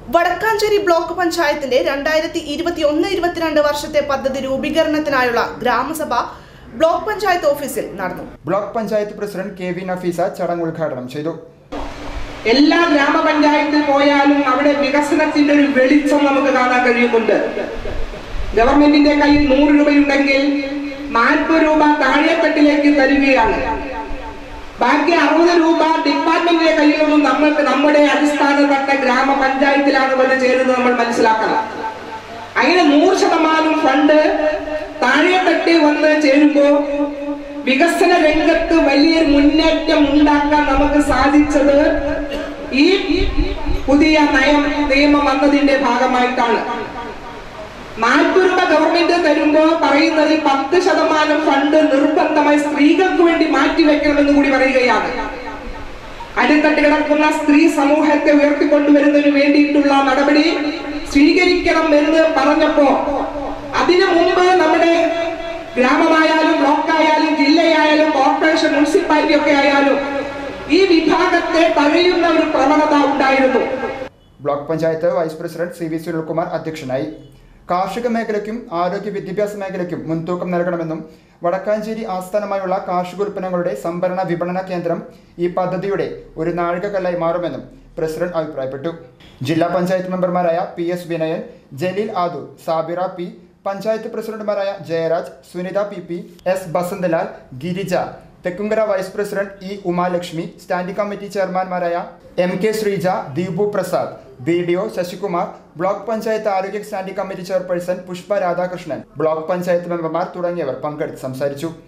Vadakkanchery block പഞ്ചായത്തിന്റെ രണ്ടായിരത്തി ഇരുപത്തി ഒന്ന് ഇരുപത്തിരണ്ട് വർഷത്തെ പദ്ധതി രൂപീകരണത്തിനായുള്ള ഗ്രാമസഭ ബ്ലോക്ക് പഞ്ചായത്ത് ഓഫീസിൽ നടന്നു block panchayat president K V Nafeesa ചടങ്ങ് ഉദ്ഘാടനം ചെയ്തു എല്ലാ ഗ്രാമപഞ്ചായത്തിൽ പോയാലും അവിടെ വികസനത്തിന്റെ ഒരു വെളിച്ചം നമുക്ക് കാണാൻ കഴിയുന്നുണ്ട് ഗവൺമെന്റിന്റെ കയ്യിൽ നൂറ് രൂപയുണ്ടെങ്കിൽ നാൽപ്പത് രൂപ താഴെത്തട്ടിലേക്ക് തരികയാണ് ബാക്കി അറുപത് രൂപ ഡിപ്പാർട്ട്മെന്റിന്റെ കയ്യിൽ നിന്നും നമ്മൾക്ക് നമ്മുടെ അടിസ്ഥാന തട്ട ഗ്രാമപഞ്ചായത്തിലാണ് വന്ന് ചേരുന്നത് നമ്മൾ മനസ്സിലാക്കണം അങ്ങനെ നൂറ് ശതമാനം ഫണ്ട് താഴെത്തട്ടി വന്ന് ചേരുമ്പോ വികസന രംഗത്ത് വലിയൊരു മുന്നേറ്റം ഉണ്ടാക്കാൻ നമുക്ക് സാധിച്ചത് ഈ പുതിയ നയം നിയമം വന്നതിന്റെ ഭാഗമായിട്ടാണ് നാൽപ്പത് രൂപ ഗവൺമെന്റ് തരുമ്പോ പറയുന്നത് പത്ത് ശതമാനം ഫണ്ട് നിർബന്ധമായി സ്ത്രീകൾക്ക് വേണ്ടി മാറ്റിവെക്കണമെന്ന് കൂടി പറയുകയാണ് അടിത്തട്ട് കിടക്കുന്ന സ്ത്രീ സമൂഹത്തെ ഉയർത്തിക്കൊണ്ടുവരുന്നതിന് വേണ്ടിയിട്ടുള്ള നടപടി സ്വീകരിക്കണം എന്ന് പറഞ്ഞപ്പോ അതിനു മുമ്പ് നമ്മുടെ ഗ്രാമമായാലും ബ്ലോക്കായാലും ജില്ലയായാലും കോർപ്പറേഷൻ മുനിസിപ്പാലിറ്റി ഒക്കെ ആയാലും ഈ വിഭാഗത്തെ തഴയുന്ന ഒരു പ്രവണത ഉണ്ടായിരുന്നു block panchayat vice president C V Sunilkumar അധ്യക്ഷനായി കാർഷിക മേഖലയ്ക്കും ആരോഗ്യ വിദ്യാഭ്യാസ മേഖലയ്ക്കും മുൻതൂക്കം നൽകണമെന്നും വടക്കാഞ്ചേരി ആസ്ഥാനമായുള്ള കാർഷികോൽപ്പന്നങ്ങളുടെ സംഭരണ വിപണന കേന്ദ്രം ഈ പദ്ധതിയുടെ ഒരു നാഴികക്കല്ലായി മാറുമെന്നും പ്രസിഡന്റ് അഭിപ്രായപ്പെട്ടു ജില്ലാ പഞ്ചായത്ത് മെമ്പർമാരായ P S Vinayan Jaleel Aadu Sabira P panchayat പ്രസിഡന്റുമാരായ Jayaraj Sunitha P P S Basanthlal Girija Thekkumkara vice president E Umalakshmi standing committee ചെയർമാൻമാരായ M K Sreeja Deepu Prasad B D O Sasikumar block panchayat ആരോഗ്യ standing committee chairperson Pushpa Radhakrishnan block panchayat മെമ്പർമാർ തുടങ്ങിയവർ പങ്കെടുത്ത് സംസാരിച്ചു